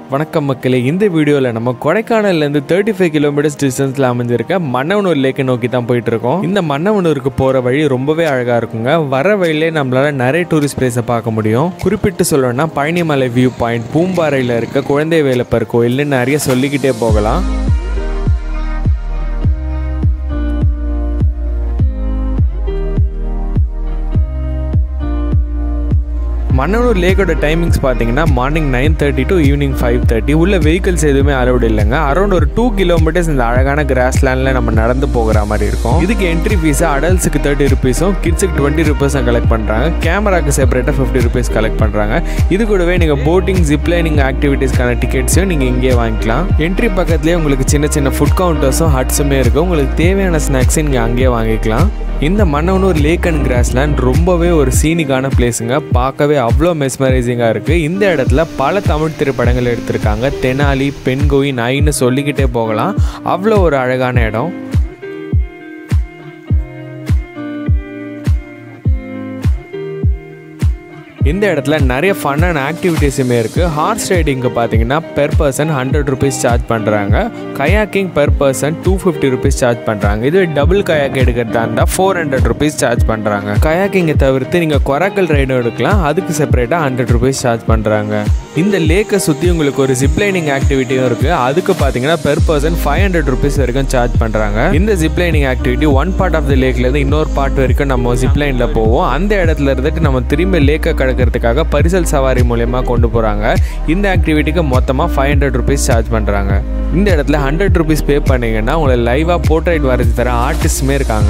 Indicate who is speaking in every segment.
Speaker 1: வணக்கம் மக்களே இந்த வீடியோவில் நம்ம கொடைக்கானல்லேருந்து தேர்ட்டி ஃபைவ் கிலோமீட்டர்ஸ் டிஸ்டன்ஸில் அமைஞ்சிருக்க மன்னவனூர் லேக்கை நோக்கி தான் போயிட்டு இருக்கோம் இந்த மன்னவனூருக்கு போகிற வழி ரொம்பவே அழகாக இருக்குங்க வர வழியிலே நம்மளால நிறைய டூரிஸ்ட் பிளேஸை பார்க்க முடியும் குறிப்பிட்டு சொல்லணும்னா பழனிமலை வியூ பாயிண்ட் பூம்பாறையில் இருக்க குழந்தை வேலப்பர் கோயில்னு நிறைய சொல்லிக்கிட்டே போகலாம் மன்னனூர் லேக்கோட டைமிங்ஸ் பார்த்தீங்கன்னா morning nine thirty to evening five thirty உள்ள வெஹிக்கிள்ஸ் எதுவுமே அலௌட் இல்லைங்க அரௌண்ட் ஒரு டூ கிலோமீட்டர்ஸ் இந்த அழகான கிராஸ் லேண்டில் நம்ம நடந்து போகிற மாதிரி இருக்கும் இதுக்கு என்ட்ரி ஃபீஸ் அடல்ட்ஸுக்கு தேர்ட்டி ருபீஸும் கிட்ஸுக்கு டுவெண்ட்டி ருபீஸும் கலெக்ட் பண்ணுறாங்க கேமராக்கு செப்பரேட்டாக ஃபிஃப்டி ருபீஸ் கலெக்ட் பண்ணுறாங்க இது கூடவே நீங்கள் போட்டிங் ஜிப்லைனிங் ஆக்டிவிட்டீஸ்க்கான டிக்கெட்ஸையும் நீங்கள் இங்கேயே வாங்கிக்கலாம் என்ட்ரி பக்கத்துலேயே உங்களுக்கு சின்ன சின்ன ஃபுட் கவுண்டர்ஸும் ஹட்ஸுமே இருக்குது உங்களுக்கு தேவையான ஸ்நாக்ஸை நீங்கள் அங்கேயே வாங்கிக்கலாம் இந்த மன்னவனூர் லேக் அண்ட் கிராஸ்லேண்ட் ரொம்பவே ஒரு சீனிக்கான பிளேஸுங்க பார்க்கவே அவ்வளோ மெஸ்மரைசிங்காக இருக்குது இந்த இடத்துல பல தமிழ் திரைப்படங்கள் எடுத்திருக்காங்க தெனாலி பெண்கோய் நாயின்னு சொல்லிக்கிட்டே போகலாம் அவ்வளோ ஒரு அழகான இடம் இந்த இடத்துல நிறைய ஃபன்னான ஆக்டிவிட்டீஸுமே இருக்குது ஹார்ஸ் ரைடிங்க்கு பார்த்தீங்கன்னா per person hundred rupees charge பண்ணுறாங்க kayaking per person two fifty rupees charge பண்ணுறாங்க இதுவே டபுள் கயாக் எடுக்கிறதா இருந்தால் ஃபோர் ஹண்ட்ரட் ருபீஸ் சார்ஜ் பண்ணுறாங்க கயாக்கிங்கை தவிர்த்து நீங்கள் கொராக்கல் ரைடும் எடுக்கலாம் அதுக்கு செப்பரேட்டாக ஹண்ட்ரட் ருபீஸ் சார்ஜ் பண்ணுறாங்க இந்த லேக்கை சுற்றி உங்களுக்கு ஒரு ஜிப்லைனிங் ஆக்டிவிட்டியும் இருக்குது அதுக்கு பார்த்தீங்கன்னா per person five hundred rupees வரைக்கும் சார்ஜ் பண்ணுறாங்க இந்த ziplining activity one part of the லேக்லேருந்து இன்னொரு பார்ட் வரைக்கும் நம்ம ஜிப்லைனில் போவோம் அந்த இடத்துல இருந்துட்டு நம்ம திரும்பி லேக்கை கடக்கிறதுக்காக பரிசல் சவாரி மூலயமா கொண்டு போகிறாங்க இந்த ஆக்டிவிட்டிக்கு மொத்தமாக ஃபைவ் ஹண்ட்ரட் ருபீஸ் சார்ஜ் பண்ணுறாங்க இந்த இடத்துல ஹண்ட்ரட் ருபீஸ் பே பண்ணீங்கன்னா உங்களை லைவாக போர்ட்ரைட் வரைஞ்சி தர ஆர்டிஸ்ட்டுமே இருக்காங்க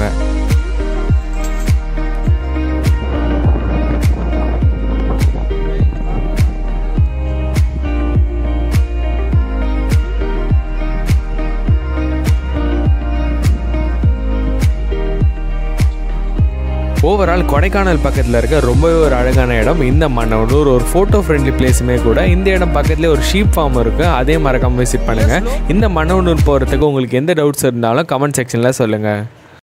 Speaker 1: ஓவரால் கொடைக்கானல் பக்கத்தில் இருக்க ரொம்பவே ஒரு அழகான இடம் இந்த மன்னவனூர் ஒரு ஃபோட்டோ ஃப்ரெண்ட்லி பிளேஸுமே கூட இந்த இடம் பக்கத்துலேயே ஒரு ஷீப் ஃபார்ம் இருக்குது அதே மறக்காம விசிட் பண்ணுங்கள் இந்த மன்னவனூர் போகிறதுக்கு உங்களுக்கு எந்த டவுட்ஸ் இருந்தாலும் கமெண்ட் செக்ஷனில் சொல்லுங்கள்